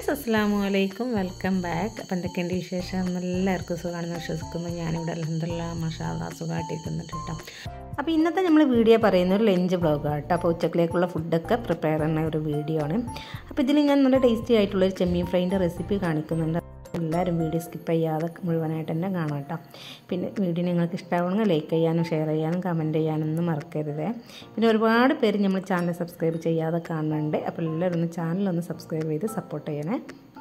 guys അസ്സാമു അലൈക്കും welcome back അപ്പം എന്തൊക്കെയുണ്ട് വിശേഷം എല്ലാവർക്കും സുഖമാണെന്ന് വിശ്വസിക്കുന്നു ഞാനിവിടെ അലഹദില്ല മഷാല സുഖമായിട്ടിരിക്കുന്നുണ്ട് കേട്ടോ അപ്പോൾ ഇന്നത്തെ നമ്മൾ വീഡിയോ പറയുന്ന ഒരു ലഞ്ച് ബ്ലോഗാണ് കേട്ടോ അപ്പോൾ ഉച്ചക്കിലേക്കുള്ള ഫുഡൊക്കെ പ്രിപ്പയർ ചെയ്യുന്ന ഒരു വീഡിയോ ആണ് അപ്പോൾ ഇതിൽ ഞാൻ നല്ല ടേസ്റ്റി ആയിട്ടുള്ള ഒരു ചെമ്മീൻ ഫ്രൈൻ്റെ റെസിപ്പി കാണിക്കുന്നുണ്ട് എല്ലാവരും വീഡിയോ സ്കിപ്പ് ചെയ്യാതെ മുഴുവനായിട്ട് തന്നെ കാണാം കേട്ടോ പിന്നെ വീഡിയോ നിങ്ങൾക്ക് ഇഷ്ടമാവണമെങ്കിൽ ലൈക്ക് ചെയ്യാനും ഷെയർ ചെയ്യാനും കമൻറ്റ് ചെയ്യാനൊന്നും മറക്കരുത് പിന്നെ ഒരുപാട് പേര് നമ്മൾ ചാനൽ സബ്സ്ക്രൈബ് ചെയ്യാതെ കാണുന്നുണ്ട് അപ്പോൾ എല്ലാവരും ഒന്ന് ചാനലൊന്ന് സബ്സ്ക്രൈബ് ചെയ്ത് സപ്പോർട്ട് ചെയ്യണേ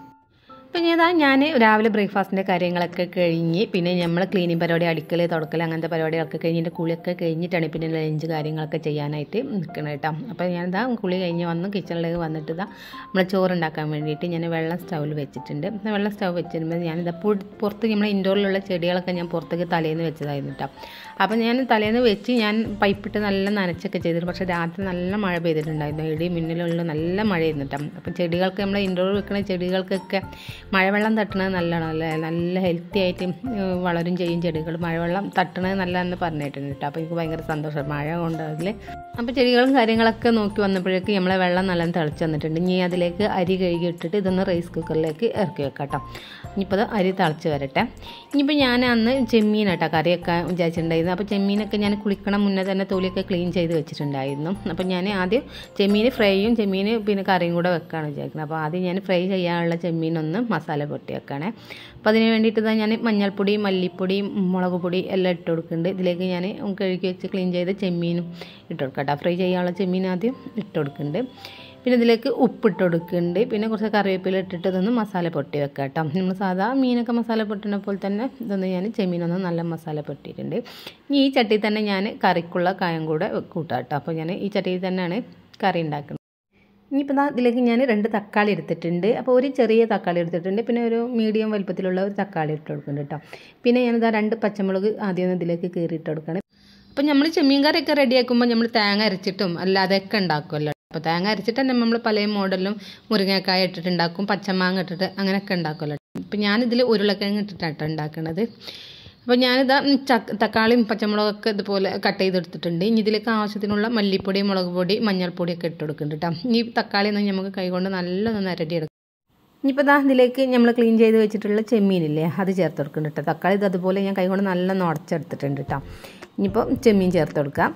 പിന്നെ ഇതാ ഞാൻ രാവിലെ ബ്രേക്ക്ഫാസ്റ്റിൻ്റെ കാര്യങ്ങളൊക്കെ കഴിഞ്ഞ് പിന്നെ നമ്മൾ ക്ലീനിങ് പരിപാടി അടുക്കൽ തുടക്കൽ അങ്ങനത്തെ പരിപാടികളൊക്കെ കഴിഞ്ഞിട്ട് കുളിയൊക്കെ കഴിഞ്ഞിട്ടാണ് പിന്നെ ലഞ്ച് കാര്യങ്ങളൊക്കെ ചെയ്യാനായിട്ട് നിൽക്കണം കേട്ടോ അപ്പോൾ ഞാനിതാ കുളി കഴിഞ്ഞ് വന്ന് കിച്ചണിലേക്ക് വന്നിട്ട് ഇതാ നമ്മൾ ചോറുണ്ടാക്കാൻ വേണ്ടിയിട്ട് ഞാൻ വെള്ളം സ്റ്റൗവിൽ വെച്ചിട്ടുണ്ട് വെള്ളം സ്റ്റൗ വെച്ചിരുമ്പോൾ ഞാനിതാ പുറത്ത് നമ്മളെ ഇൻഡോറിലുള്ള ചെടികളൊക്കെ ഞാൻ പുറത്തേക്ക് തലേന്ന് വെച്ചതായിരുന്നു കേട്ടോ അപ്പോൾ ഞാൻ തലേന്ന് വെച്ച് ഞാൻ പൈപ്പിട്ട് നല്ല നനച്ചൊക്കെ ചെയ്തിട്ട് പക്ഷേ രാത്രി നല്ല മഴ പെയ്തിട്ടുണ്ടായിരുന്നു ഇടി മിന്നലുള്ള നല്ല മഴയായിരുന്നു കേട്ടോ അപ്പോൾ ചെടികൾക്ക് നമ്മൾ ഇൻഡോർ വെക്കുന്ന ചെടികൾക്കൊക്കെ മഴവെള്ളം തട്ടണത് നല്ലതാണ് അല്ലേ നല്ല ഹെൽത്തി ആയിട്ട് വളരും ചെയ്യും ചെടികൾ മഴവെള്ളം തട്ടണത് നല്ലതെന്ന് പറഞ്ഞിട്ടുണ്ട് കേട്ടോ അപ്പോൾ എനിക്ക് ഭയങ്കര സന്തോഷം മഴ കൊണ്ടതിൽ അപ്പോൾ ചെടികളും കാര്യങ്ങളൊക്കെ നോക്കി വന്നപ്പോഴേക്ക് നമ്മളെ വെള്ളം നല്ല തിളച്ച് വന്നിട്ടുണ്ട് ഇനി അതിലേക്ക് അരി കഴുകി ഇട്ടിട്ട് ഇതൊന്ന് റൈസ് കുക്കറിലേക്ക് ഇറക്കി വെക്കാം കേട്ടോ ഇനിയിപ്പോൾ അത് അരി തിളച്ച് വരട്ടെ ഇനിയിപ്പോൾ ഞാൻ അന്ന് ചെമ്മീനാട്ടോ കറിയൊക്കെ വിചാരിച്ചിട്ടുണ്ടായിരുന്നു അപ്പോൾ ചെമ്മീനൊക്കെ ഞാൻ കുളിക്കണം മുന്നേ തന്നെ തൊലിയൊക്കെ ക്ലീൻ ചെയ്ത് വെച്ചിട്ടുണ്ടായിരുന്നു അപ്പോൾ ഞാൻ ആദ്യം ചെമ്മീൻ ഫ്രൈയും ചെമ്മീൻ പിന്നെ കറിയും കൂടെ വെക്കാണ് വിചാരിക്കുന്നത് അപ്പോൾ ആദ്യം ഞാൻ ഫ്രൈ ചെയ്യാനുള്ള ചെമ്മീനൊന്ന് മസാല പൊട്ടി വെക്കണേ അപ്പോൾ അതിന് വേണ്ടിയിട്ട് ഇതാ ഞാൻ മഞ്ഞൾപ്പൊടി മല്ലിപ്പൊടി മുളക് പൊടി എല്ലാം ഇട്ട് കൊടുക്കുന്നുണ്ട് ഇതിലേക്ക് ഞാൻ കഴുകി വെച്ച് ക്ലീൻ ചെയ്ത ചെമ്മീനും ഇട്ട് കൊടുക്കട്ടെ ഫ്രൈ ചെയ്യാനുള്ള ചെമ്മീൻ ആദ്യം ഇട്ട് കൊടുക്കുന്നുണ്ട് പിന്നെ ഇതിലേക്ക് ഉപ്പിട്ട് കൊടുക്കുന്നുണ്ട് പിന്നെ കുറച്ച് കറിവേപ്പില ഇട്ടിട്ട് ഇതൊന്ന് മസാല പൊട്ടി വെക്കാം കേട്ടോ നമ്മൾ സാധാ മീനൊക്കെ മസാല പൊട്ടുന്ന പോലെ തന്നെ ഇതൊന്ന് ഞാൻ ചെമ്മീനൊന്ന് നല്ല മസാല പൊട്ടിയിട്ടുണ്ട് ഇനി ഈ ചട്ടിയിൽ തന്നെ ഞാൻ കറിക്കുള്ള കായം കൂടെ കൂട്ടാം കേട്ടോ അപ്പോൾ ഞാൻ ഈ ചട്ടിയിൽ തന്നെയാണ് കറി ഉണ്ടാക്കുന്നത് ഇനിയിപ്പോൾ ഇതിലേക്ക് ഞാൻ രണ്ട് തക്കാളി എടുത്തിട്ടുണ്ട് അപ്പോൾ ഒരു ചെറിയ തക്കാളി എടുത്തിട്ടുണ്ട് പിന്നെ ഒരു മീഡിയം വലുപ്പത്തിലുള്ള ഒരു തക്കാളി ഇട്ട് കൊടുക്കുന്നുണ്ട് കേട്ടോ പിന്നെ ഞാനിതാ രണ്ട് പച്ചമുളക് ആദ്യം ഇതിലേക്ക് കീറിയിട്ട് കൊടുക്കണം അപ്പോൾ നമ്മൾ ചെമ്മീൻ കറിയൊക്കെ റെഡിയാക്കുമ്പോൾ നമ്മൾ തേങ്ങ അരച്ചിട്ടും അല്ലാതെയൊക്കെ ഉണ്ടാക്കുമല്ലോ അപ്പോൾ തേങ്ങ അരച്ചിട്ട് തന്നെ നമ്മൾ പല മോഡലും മുരിങ്ങക്കായ ഇട്ടിട്ട് ഉണ്ടാക്കും പച്ചമാങ്ങ ഇട്ടിട്ട് അങ്ങനെയൊക്കെ ഉണ്ടാക്കുമല്ലോ അപ്പോൾ ഞാനിതിൽ ഉരുളക്കിഴങ്ങ് ഇട്ടിട്ടാണ് ഉണ്ടാക്കുന്നത് അപ്പോൾ ഞാനിതാ ചക്ക തക്കാളിയും പച്ചമുളകൊക്കെ ഇതുപോലെ കട്ട് ചെയ്തെടുത്തിട്ടുണ്ട് ഇനി ഇതിലേക്ക് ആവശ്യത്തിനുള്ള മല്ലിപ്പൊടി മുളക് പൊടി മഞ്ഞൾപ്പൊടിയൊക്കെ ഇട്ട് കൊടുക്കുന്നുണ്ട് കേട്ടോ ഈ തക്കാളി ഒന്ന് നമുക്ക് കൈകൊണ്ട് നല്ലതൊന്ന് അരട്ടിയെടുക്കാം ഇനിയിപ്പോൾ ഇതാ ഇതിലേക്ക് നമ്മൾ ക്ലീൻ ചെയ്ത് വെച്ചിട്ടുള്ള ചെമ്മീനില്ലേ അത് ചേർത്ത് കൊടുക്കുന്നുണ്ട് കേട്ടോ തക്കാളി ഇത് അതുപോലെ ഞാൻ കൈകൊണ്ട് നല്ല ഉടച്ചെടുത്തിട്ടുണ്ട് കേട്ടോ ഇനിയിപ്പോൾ ചെമ്മീൻ ചേർത്ത് കൊടുക്കാം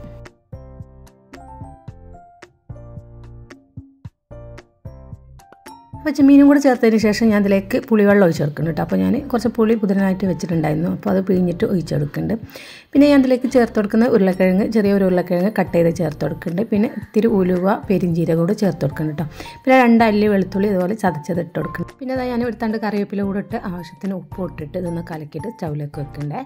അപ്പോൾ ചെമ്മീനും കൂടെ ചേർത്തതിന് ശേഷം ഞാൻ അതിലേക്ക് പുളിവെള്ളം ഒഴിച്ച് കൊടുക്കുന്നുണ്ട് കേട്ടോ അപ്പോൾ ഞാൻ കുറച്ച് പുളി പുതിനായിട്ട് വെച്ചിട്ടുണ്ടായിരുന്നു അപ്പോൾ അത് പിഴിഞ്ഞിട്ട് ഒഴിച്ചെടുക്കുന്നുണ്ട് പിന്നെ ഞാൻ അതിലേക്ക് ചേർത്ത് കൊടുക്കുന്ന ഉരുളക്കിഴങ്ങ് ചെറിയ ഒരു ഉരുളക്കിഴങ്ങ് കട്ട് ചെയ്ത് ചേർത്ത് കൊടുക്കുന്നുണ്ട് പിന്നെ ഇത്തിരി ഉലുവ പെരിഞ്ചീരകം കൂടെ ചേർത്ത് കൊടുക്കുന്നുണ്ട് കേട്ടോ പിന്നെ രണ്ട് അല്ലി വെളുത്തുള്ളി ഇതുപോലെ ചതച്ചത് ഇട്ട് കൊടുക്കണം പിന്നെ അതാ ഞാൻ എടുത്താണ്ട് കറിവേപ്പില കൂടെ ഇട്ട് ആവശ്യത്തിന് ഉപ്പ് ഇട്ടിട്ട് ഇതൊന്ന് കലക്കിയിട്ട് സ്റ്റൗവിലേക്ക് വെക്കണ്ടേ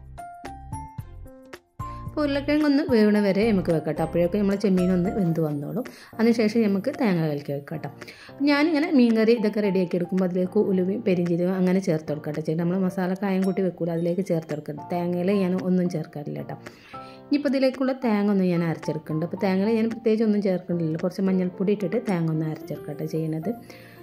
അപ്പോൾ ഉരുളക്കിഴങ്ങ് ഒന്ന് വേവണ വരെ നമുക്ക് വെക്കട്ടോ അപ്പോഴേക്കും നമ്മൾ ചെമ്മീനൊന്ന് വെന്ത് വന്നോളും അതിനുശേഷം നമുക്ക് തേങ്ങ കലക്കി വെക്കട്ടോ ഞാനിങ്ങനെ മീൻകറി ഇതൊക്കെ റെഡിയാക്കി എടുക്കുമ്പോൾ അതിലേക്ക് ഉലുവയും പെരിഞ്ചീരകം അങ്ങനെ ചേർത്ത് കൊടുക്കട്ടെ ചെയ്യും നമ്മൾ മസാല കായം കൂട്ടി വെക്കൂല അതിലേക്ക് ചേർത്ത് കൊടുക്കട്ടെ തേങ്ങയിൽ ഞാൻ ഒന്നും ചേർക്കാറില്ല കേട്ടോ ഇനിയിപ്പോൾ ഇതിലേക്കുള്ള തേങ്ങ ഒന്ന് ഞാൻ അരച്ചെടുക്കുന്നുണ്ട് അപ്പോൾ തേങ്ങയിൽ ഞാൻ പ്രത്യേകിച്ച് ഒന്നും ചേർക്കുന്നില്ല കുറച്ച് മഞ്ഞൾപ്പൊടി ഇട്ടിട്ട് തേങ്ങ ഒന്ന് അരച്ചെടുക്കട്ടെ ചെയ്യുന്നത്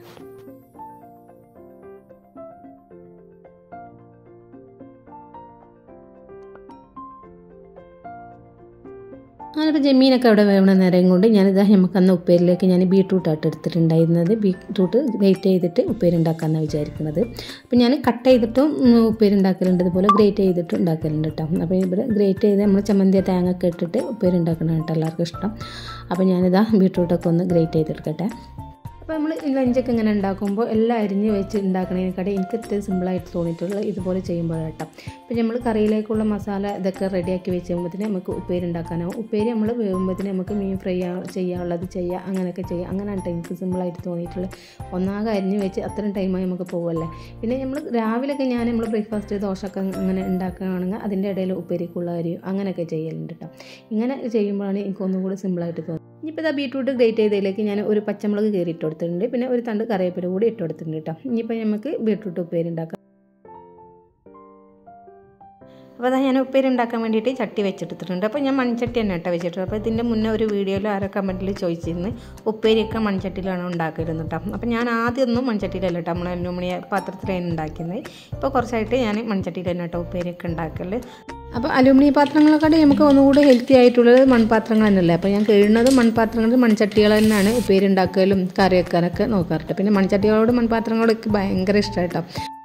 ഞാനിപ്പോൾ ജമീനൊക്കെ അവിടെ വേവണ നേരം കൊണ്ട് ഞാനിതാ നമുക്ക് അന്ന് ഉപ്പേരിലേക്ക് ഞാൻ ബീട്രൂട്ടായിട്ട് എടുത്തിട്ടുണ്ടായിരുന്നത് ബീട്രൂട്ട് ഗ്രേറ്റ് ചെയ്തിട്ട് ഉപ്പേരി ഉണ്ടാക്കാമെന്നാണ് വിചാരിക്കുന്നത് അപ്പോൾ ഞാൻ കട്ട് ചെയ്തിട്ടും ഉപ്പേരി ഉണ്ടാക്കലുണ്ട് ഇതുപോലെ ഗ്രേറ്റ് ചെയ്തിട്ട് ഉണ്ടാക്കലുണ്ട് കേട്ടോ അപ്പോൾ ഇവിടെ ഗ്രേറ്റ് ചെയ്ത് നമ്മൾ ചമ്മന്തിയ തേങ്ങ ഒക്കെ ഇട്ടിട്ട് ഉപ്പേരി ഉണ്ടാക്കണം കേട്ടോ എല്ലാവർക്കും ഇഷ്ടം അപ്പോൾ ഞാനിതാ ബീട്രൂട്ടൊക്കെ ഒന്ന് ഗ്രേറ്റ് ചെയ്തെടുക്കട്ടെ അപ്പോൾ നമ്മൾ ലഞ്ചൊക്കെ ഇങ്ങനെ ഉണ്ടാക്കുമ്പോൾ എല്ലാം അരിഞ്ഞ് വെച്ച് ഉണ്ടാക്കണതിനെക്കാട്ടി എനിക്ക് ഇത്തിരി സിമ്പിളായിട്ട് തോന്നിയിട്ടുള്ളത് ഇതുപോലെ ചെയ്യുമ്പോൾ കേട്ടോ ഇപ്പോൾ നമ്മൾ കറിയിലേക്കുള്ള മസാല ഇതൊക്കെ റെഡിയാക്കി വെച്ച് കഴിയുമ്പോഴത്തേന് നമുക്ക് ഉപ്പേരി ഉണ്ടാക്കാനാവും ഉപ്പേരി നമ്മൾ വേകുമ്പോഴത്തേന് നമുക്ക് മീൻ ഫ്രൈ ചെയ്യാനുള്ളത് ചെയ്യുക അങ്ങനെയൊക്കെ ചെയ്യുക അങ്ങനെയാണ് എനിക്ക് സിമ്പിളായിട്ട് തോന്നിയിട്ടുള്ളത് ഒന്നാകെ അരിഞ്ഞ് വെച്ച് അത്രയും ടൈമായി നമുക്ക് പോകുമല്ലേ പിന്നെ നമ്മൾ രാവിലെയൊക്കെ ഞാൻ നമ്മൾ ബ്രേക്ക്ഫാസ്റ്റ് ദോശയൊക്കെ അങ്ങനെ ഉണ്ടാക്കുകയാണെങ്കിൽ അതിൻ്റെ ഇടയിൽ ഉപ്പേരിക്കുള്ള അരിയും അങ്ങനെയൊക്കെ ചെയ്യലുണ്ട് കേട്ടോ ഇങ്ങനെ ചെയ്യുമ്പോഴാണ് എനിക്ക് ഒന്നും കൂടി സിമ്പിളായിട്ട് തോന്നുന്നത് ഇനിയിപ്പോൾ ഇതാ ബീട്രൂട്ട് ഗ്രേറ്റ് ചെയ്തതിലേക്ക് ഞാൻ ഒരു പച്ചമുളക് കയറി ഇട്ട് കൊടുത്തിട്ടുണ്ട് പിന്നെ ഒരു തണ്ട് കറിവേപ്പില കൂടി ഇട്ട് കൊടുത്തിട്ടുണ്ട് കേട്ടോ ഇനിയിപ്പോൾ നമുക്ക് ബീട്രൂട്ട് ഉപ്പേരി ഉണ്ടാക്കാം അപ്പോൾ അതാ ഞാൻ ഉപ്പേരി ഉണ്ടാക്കാൻ വേണ്ടിയിട്ട് ചട്ടി വെച്ചെടുത്തിട്ടുണ്ട് അപ്പോൾ ഞാൻ മൺചട്ടി തന്നെ കേട്ടോ വെച്ചിട്ട് അപ്പോൾ ഇതിൻ്റെ മുന്നേ ഒരു വീഡിയോയിൽ ആരോ കമൻറ്റിൽ ചോദിച്ചിരുന്നു ഉപ്പേരിയൊക്കെ മൺചട്ടിയിലാണ് ഉണ്ടാക്കിയിരുന്നു കേട്ടോ അപ്പോൾ ഞാൻ ആദ്യമൊന്നും മൺചട്ടിയിലല്ല കേട്ടോ നമ്മൾ അലുമിനിയ പാത്രത്തിലാണ് ഉണ്ടാക്കുന്നത് ഇപ്പോൾ കുറച്ചായിട്ട് ഞാൻ മൺചട്ടിയിൽ തന്നെ കേട്ടോ ഉപ്പേരിയൊക്കെ ഉണ്ടാക്കല് അപ്പോൾ അലുമിനിയം പാത്രങ്ങളെക്കാളും നമുക്ക് ഒന്നുകൂടി ഹെൽത്തി ആയിട്ടുള്ളത് മൺപാത്രങ്ങൾ തന്നെയല്ലേ അപ്പോൾ ഞാൻ കഴിയുന്നത് മൺപാത്രങ്ങളിൽ മൺചട്ടികൾ തന്നെയാണ് ഉപ്പേരി ഉണ്ടാക്കലും കറി വെക്കാനൊക്കെ നോക്കാറുണ്ട് പിന്നെ മൺചട്ടികളോട് മൺപാത്രങ്ങളോടൊക്കെ ഭയങ്കര ഇഷ്ടമായിട്ടോ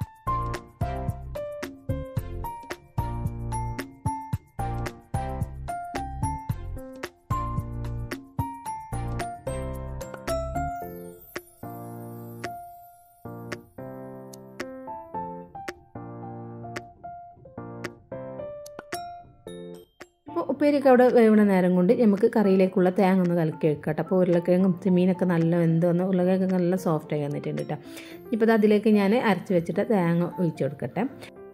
അപ്പോൾ ഉപ്പേരിയൊക്കെ അവിടെ വേവണ നേരം കൊണ്ട് നമുക്ക് കറിയിലേക്കുള്ള തേങ്ങ ഒന്ന് കലക്കി വെക്കാം കേട്ടോ അപ്പോൾ ഉരുളക്കിഴങ്ങും ചെമ്മീനൊക്കെ നല്ല വെന്ത് വന്ന് ഉരുളക്കിഴങ്ങ് നല്ല സോഫ്റ്റ് ആയി വന്നിട്ടുണ്ട് കേട്ടോ ഇപ്പോൾ ഇത് അതിലേക്ക് ഞാൻ അരച്ച് വെച്ചിട്ട് തേങ്ങ ഒഴിച്ച് കൊടുക്കട്ടെ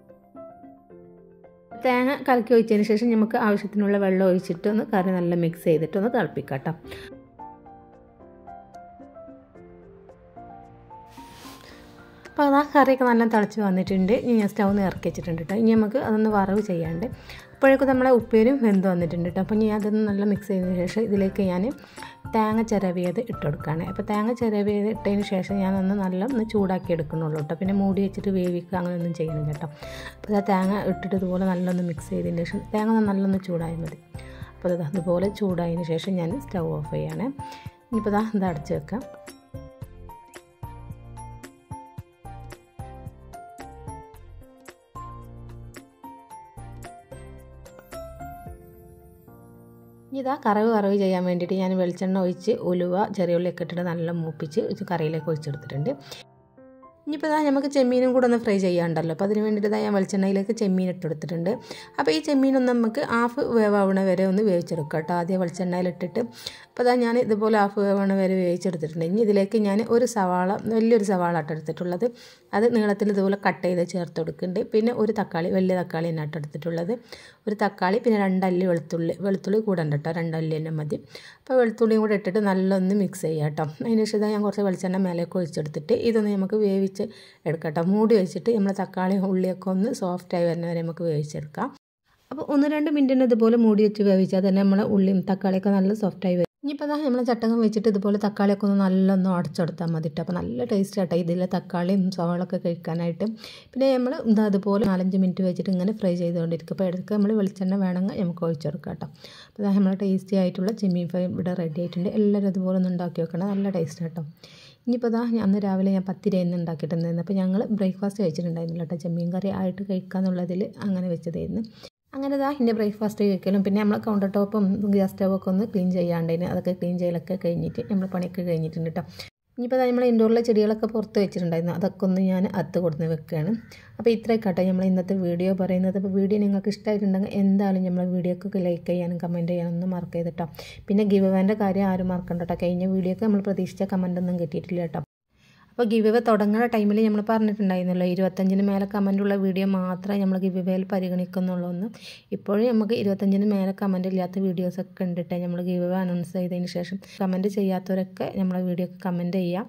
തേങ്ങ കലക്കി ഒഴിച്ചതിന് ശേഷം നമുക്ക് ആവശ്യത്തിനുള്ള വെള്ളം ഒഴിച്ചിട്ട് ഒന്ന് കറി നല്ല മിക്സ് ചെയ്തിട്ട് ഒന്ന് തിളപ്പിക്കാം കേട്ടോ അപ്പോൾ അതാ കറിയൊക്കെ നല്ല തിളച്ച് വന്നിട്ടുണ്ട് ഇനി ഞാൻ സ്റ്റൗ ഒന്ന് ഇറക്കി വെച്ചിട്ടുണ്ട് കേട്ടോ ഇനി നമുക്ക് അതൊന്ന് വറവ് ചെയ്യാണ്ട് അപ്പോഴേക്കും നമ്മളെ ഉപ്പേരും വെന്ത് വന്നിട്ടുണ്ട് കേട്ടോ അപ്പോൾ ഞാൻ അതൊന്ന് നല്ല മിക്സ് ചെയ്തതിന് ശേഷം ഇതിലേക്ക് ഞാൻ തേങ്ങ ചിരവിയത് ഇട്ട് കൊടുക്കുകയാണ് അപ്പോൾ തേങ്ങ ചിരവിയത് ഇട്ടതിന് ശേഷം ഞാനൊന്ന് നല്ല ഒന്ന് ചൂടാക്കി എടുക്കണുള്ളൂ കേട്ടോ പിന്നെ മൂടി വെച്ചിട്ട് വേവിക്കുക അങ്ങനെയൊന്നും ചെയ്യണം കേട്ടോ അപ്പോൾ ആ തേങ്ങ ഇട്ടിട്ട് ഇതുപോലെ നല്ലൊന്ന് മിക്സ് ചെയ്തതിന് ശേഷം തേങ്ങ നല്ലൊന്ന് ചൂടായാൽ മതി അപ്പോൾ അത് അതുപോലെ ചൂടായതിന് ശേഷം ഞാൻ സ്റ്റൗ ഓഫ് ചെയ്യാണ് ഇനിയിപ്പോൾ ഇതാ ഇത് അടച്ച് വെക്കാം ഇതാ കറവ് കറവ് ചെയ്യാൻ വേണ്ടിയിട്ട് ഞാൻ വെളിച്ചെണ്ണ ഒഴിച്ച് ഉലുവ ചെറിയുള്ളിയൊക്കെ ഇട്ടിട്ട് നല്ല മൂപ്പിച്ച് കറിയിലേക്ക് ഒഴിച്ചെടുത്തിട്ടുണ്ട് ഇനിയിപ്പോൾ ഇതാ നമുക്ക് ചെമ്മീനും കൂടെ ഒന്ന് ഫ്രൈ ചെയ്യാണ്ടല്ലോ അപ്പോൾ അതിന് വേണ്ടിയിട്ട് ഞാൻ വെളിച്ചെണ്ണയിലേക്ക് ചെമ്മീൻ ഇട്ടെടുത്തിട്ടുണ്ട് അപ്പോൾ ഈ ചെമ്മീനൊന്ന് നമുക്ക് ഹാഫ് വേവാവണ വരെ ഒന്ന് വേവിച്ചെടുക്കാം കേട്ടോ ആദ്യം വെളിച്ചെണ്ണയിലിട്ടിട്ട് അപ്പോൾ അതാ ഞാൻ ഇതുപോലെ ഹാഫ് വേവണ വരെ വേവിച്ചെടുത്തിട്ടുണ്ട് ഇനി ഇതിലേക്ക് ഞാൻ ഒരു സവാള വലിയൊരു സവാള ആട്ടോ എടുത്തിട്ടുള്ളത് അത് നീളത്തിൽ ഇതുപോലെ കട്ട് ചെയ്ത് ചേർത്ത് കൊടുക്കുന്നുണ്ട് പിന്നെ ഒരു തക്കാളി വലിയ തക്കാളി തന്നെ ആട്ടോ എടുത്തിട്ടുള്ളത് ഒരു തക്കാളി പിന്നെ രണ്ടല്ലി വെളുത്തുള്ളി വെളുത്തുള്ളി കൂടണ്ട കേട്ടോ രണ്ടല്ലി തന്നെ മതി അപ്പോൾ വെളുത്തുള്ളിയും കൂടെ ഇട്ടിട്ട് നല്ലൊന്ന് മിക്സ് ചെയ്യാം കേട്ടോ അതിന് ശേഷം ഞാൻ കുറച്ച് വെളിച്ചെണ്ണ മേലേക്ക് ഒഴിച്ചെടുത്തിട്ട് ഇതൊന്ന് നമുക്ക് വേവിച്ച് എടുക്കട്ടോ മൂടി വെച്ചിട്ട് നമ്മൾ തക്കാളി ഉള്ളിയൊക്കെ ഒന്ന് സോഫ്റ്റായി വരുന്ന വരെ നമുക്ക് വേവിച്ചെടുക്കാം അപ്പോൾ ഒന്ന് രണ്ട് മിനിറ്റിന് ഇതുപോലെ മൂടി വെച്ച് വേവിച്ചാൽ തന്നെ നമ്മളെ ഉള്ളിയും തക്കാളിയൊക്കെ നല്ല സോഫ്റ്റായി വരും ഇനിയിപ്പോൾ അതാ നമ്മൾ ചട്ടകം വെച്ചിട്ട് ഇതുപോലെ തക്കാളിയൊക്കെ ഒന്ന് നല്ലൊന്ന് ഉടച്ചെടുത്താൽ മതി അപ്പോൾ നല്ല ടേസ്റ്റ് ആട്ടോ ഇതിലെ തക്കാളിയും സവാളൊക്കെ കഴിക്കാനായിട്ട് പിന്നെ നമ്മൾ എന്താ അതുപോലെ നാലഞ്ച് മിനിറ്റ് വെച്ചിട്ട് ഇങ്ങനെ ഫ്രൈ ചെയ്തുകൊണ്ടിരിക്കും അപ്പോൾ ഇടയ്ക്ക് നമ്മൾ വെളിച്ചെണ്ണ വേണമെങ്കിൽ നമുക്ക് ഒഴിച്ചെടുക്കാം കേട്ടോ അപ്പോൾ അതാ നമ്മൾ ടേസ്റ്റി ആയിട്ടുള്ള ചെമ്മീൻ ഫ്രൈ ഇവിടെ റെഡി ആയിട്ടുണ്ട് എല്ലാവരും അതുപോലെ ഒന്ന് ഉണ്ടാക്കി വെക്കണം നല്ല ടേസ്റ്റ് കേട്ടോ ഇനിയിപ്പോൾ ഇതാ അന്ന് രാവിലെ ഞാൻ പത്തിരയെന്ന് ഉണ്ടാക്കിയിട്ടുണ്ടായിരുന്നു അപ്പോൾ ഞങ്ങൾ ബ്രേക്ക്ഫാസ്റ്റ് കഴിച്ചിട്ടുണ്ടായിരുന്നില്ല കേട്ടോ ചെമ്മീൻ കറി ആയിട്ട് കഴിക്കാന്നുള്ളതിൽ അങ്ങനെ വെച്ചതായിരുന്നു അങ്ങനെ ഇതാ എൻ്റെ ബ്രേക്ക്ഫാസ്റ്റ് കഴിക്കലും പിന്നെ നമ്മൾ കൗണ്ടർ ടോപ്പും ഗ്യാസ് സ്റ്റവൊക്കെ ഒന്ന് ക്ലീൻ ചെയ്യാണ്ടതിന് അതൊക്കെ ക്ലീൻ ചെയ്യലൊക്കെ കഴിഞ്ഞിട്ട് നമ്മൾ പണിയൊക്കെ കഴിഞ്ഞിട്ടുണ്ട് കേട്ടോ ഇനിയിപ്പോൾ നമ്മൾ ഇൻഡോറിലെ ചെടികളൊക്കെ പുറത്ത് വെച്ചിട്ടുണ്ടായിരുന്നു അതൊക്കെ ഒന്ന് ഞാൻ അത്ത് കൊടുന്ന് വെക്കുകയാണ് അപ്പോൾ ഇത്രയൊക്കെ കേട്ടോ നമ്മൾ ഇന്നത്തെ വീഡിയോ പറയുന്നത് അപ്പോൾ വീഡിയോ നിങ്ങൾക്ക് ഇഷ്ടമായിട്ടുണ്ടെങ്കിൽ എന്തായാലും നമ്മൾ വീഡിയോക്കൊക്കെ ലൈക്ക് ചെയ്യാനും കമൻറ്റ് ചെയ്യാനും ഒന്നും മറക്ക് ചെയ്തിട്ടോ പിന്നെ ഗിവ് വേൻ്റെ കാര്യം ആരും മറക്കണ്ട കേട്ടോ കഴിഞ്ഞ വീഡിയോക്ക് നമ്മൾ പ്രതീക്ഷിച്ച കമൻ്റ് ഒന്നും കിട്ടിയിട്ടില്ല കേട്ടോ അപ്പോൾ ഗിവ് വേ തുടങ്ങുന്ന ടൈമിൽ നമ്മൾ പറഞ്ഞിട്ടുണ്ടായിരുന്നല്ലോ ഇരുപത്തഞ്ചിന് മേലെ കമൻറ്റുള്ള വീഡിയോ മാത്രമേ നമ്മൾ ഗിവ് വേയിൽ പരിഗണിക്കുന്നുള്ളൂ എന്ന് ഇപ്പോഴും നമുക്ക് ഇരുപത്തഞ്ചിന് മേലെ കമൻറ്റ് ഇല്ലാത്ത വീഡിയോസൊക്കെ ഉണ്ടിട്ട് നമ്മൾ ഗിവ് വേ അനൗൺസ് ചെയ്തതിന് ശേഷം കമൻറ്റ് ചെയ്യാത്തവരൊക്കെ നമ്മളെ വീഡിയോക്ക് കമൻറ്റ് ചെയ്യാം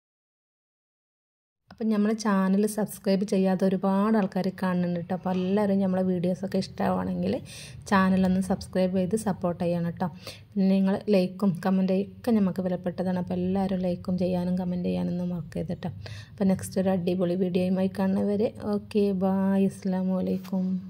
അപ്പം നമ്മളെ ചാനൽ സബ്സ്ക്രൈബ് ചെയ്യാത്ത ഒരുപാട് ആൾക്കാർ കാണുന്നുണ്ട് കേട്ടോ അപ്പോൾ എല്ലാവരും നമ്മളെ വീഡിയോസൊക്കെ ഇഷ്ടമാണെങ്കിൽ ചാനലൊന്ന് സബ്സ്ക്രൈബ് ചെയ്ത് സപ്പോർട്ട് ചെയ്യണം കേട്ടോ പിന്നെ നിങ്ങൾ ലൈക്കും കമൻറ്റും ഒക്കെ നമുക്ക് വിലപ്പെട്ടതാണ് അപ്പോൾ എല്ലാവരും ലൈക്കും ചെയ്യാനും കമൻറ്റ് ചെയ്യാനൊന്നും മറക്കരുത് കേട്ടോ അപ്പോൾ നെക്സ്റ്റ് ഒരു അടിപൊളി വീഡിയോയുമായി കാണുന്നവരെ ഓക്കെ ബായ് അസ്സാം വലൈക്കും